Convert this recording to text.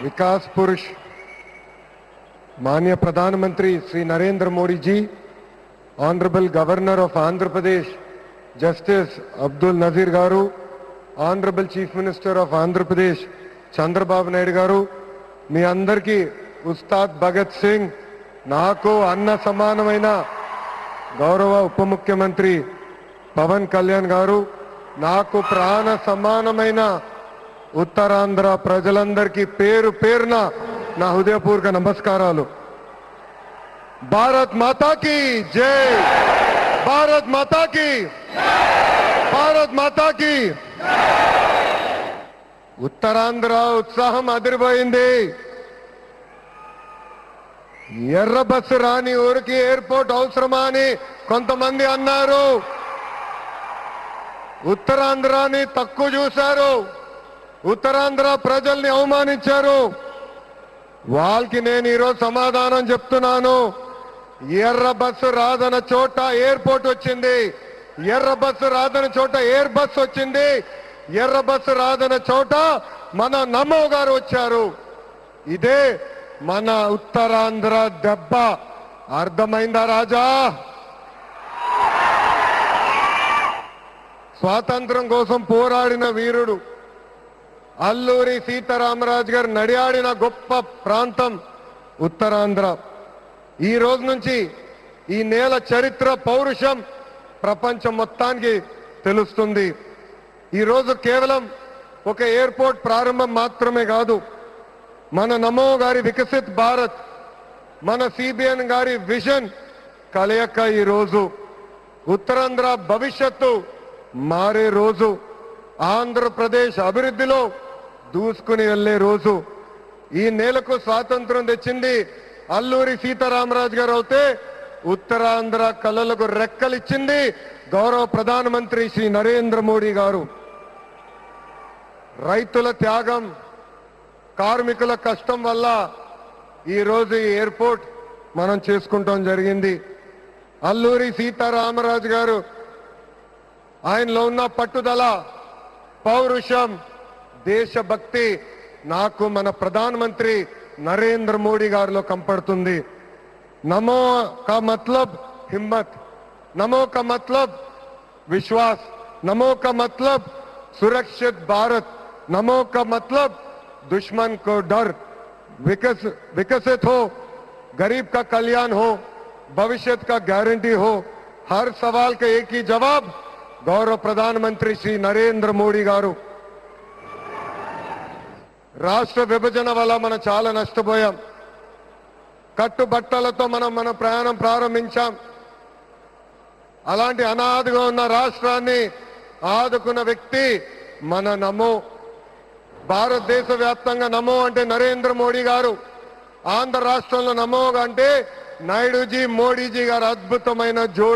विकास पुरुष माननीय प्रधानमंत्री Shri Narendra Modi ji honourable governor of Andhra Pradesh justice Abdul Nazeer garu honourable chief minister of Andhra Pradesh Chandrababu Naidu garu మీ అందరికీ ఉస్తాద్ భగత్ సింగ్ నాకు అన్న సమానమైన గౌరవ ఉప ముఖ్యమంత్రి పవన్ కళ్యాణ్ గారు నాకు ప్రాణ సమానమైన ఉత్తరాంధ్ర ప్రజలందరికీ పేరు పేరున నా హృదయపూర్వక నమస్కారాలు భారత్ మాతాకి జై భారత్ మాతాకి భారత్ మాతాకి ఉత్తరాంధ్ర ఉత్సాహం అదిరిపోయింది ఎర్ర బస్సు రాని ఊరికి ఎయిర్పోర్ట్ అవసరమా అని కొంతమంది అన్నారు ఉత్తరాంధ్రాని తక్కువ చూశారు ఉత్తరాంధ్ర ప్రజల్ని అవమానించారు వాళ్ళకి నేను ఈరోజు సమాధానం చెప్తున్నాను ఎర్ర బస్సు రాదన్న చోట ఎయిర్పోర్ట్ వచ్చింది ఎర్ర బస్సు రాదన్న చోట ఎయిర్ బస్ వచ్చింది ఎర్ర బస్సు రాదన్న చోట మన నమో గారు వచ్చారు ఇదే మన ఉత్తరాంధ్ర దెబ్బ అర్థమైందా రాజా స్వాతంత్రం కోసం పోరాడిన వీరుడు అల్లూరి సీతారామరాజు గారు నడియాడిన గొప్ప ప్రాంతం ఉత్తరాంధ్ర ఈ రోజు నుంచి ఈ నేల చరిత్ర పౌరుషం ప్రపంచం మొత్తానికి తెలుస్తుంది ఈ రోజు కేవలం ఒక ఎయిర్పోర్ట్ ప్రారంభం మాత్రమే కాదు మన నమో గారి వికసిత్ భారత్ మన సిబిఎన్ గారి విజన్ కలయక ఈ రోజు ఉత్తరాంధ్ర భవిష్యత్తు మారే రోజు ఆంధ్రప్రదేశ్ అభివృద్ధిలో దూసుకుని వెళ్లే రోజు ఈ నేలకు స్వాతంత్రం తెచ్చింది అల్లూరి సీతారామరాజు గారు అయితే ఉత్తరాంధ్ర కళలకు రెక్కలిచ్చింది గౌరవ ప్రధానమంత్రి శ్రీ నరేంద్ర మోడీ గారు రైతుల త్యాగం కార్మికుల కష్టం వల్ల ఈ రోజు ఈ ఎయిర్పోర్ట్ మనం చేసుకుంటాం జరిగింది అల్లూరి సీతారామరాజు గారు ఆయనలో ఉన్న పట్టుదల పౌరుషం దేశభక్తి నాకు మన ప్రధానమంత్రి నరేంద్ర మోడీ గారిలో కంపడుతుంది నమో కా మతలబ్ హిమ్మత్ నమో కా మతలబ్ విశ్వాస్ నమో का मतलब सुरक्षित भारत नमो का मतलब दुश्मन को डर विकस विकसित हो गरीब का कल्याण हो भविष्य का गारंटी हो हर सवाल का एक ही जवाब गौरव प्रधानमंत्री श्री नरेंद्र మోడీ గారు రాష్ట్ర విభజన వల్ల మనం చాలా నష్టపోయాం కట్టుబట్టలతో మనం మన ప్రయాణం ప్రారంభించాం అలాంటి అనాథగా ఉన్న రాష్ట్రాన్ని ఆదుకున్న వ్యక్తి మన నమో భారతదేశ వ్యాప్తంగా నమో అంటే నరేంద్ర మోడీ గారు ఆంధ్ర రాష్ట్రంలో నమో అంటే నాయుడుజీ మోడీజీ గారు అద్భుతమైన జోడి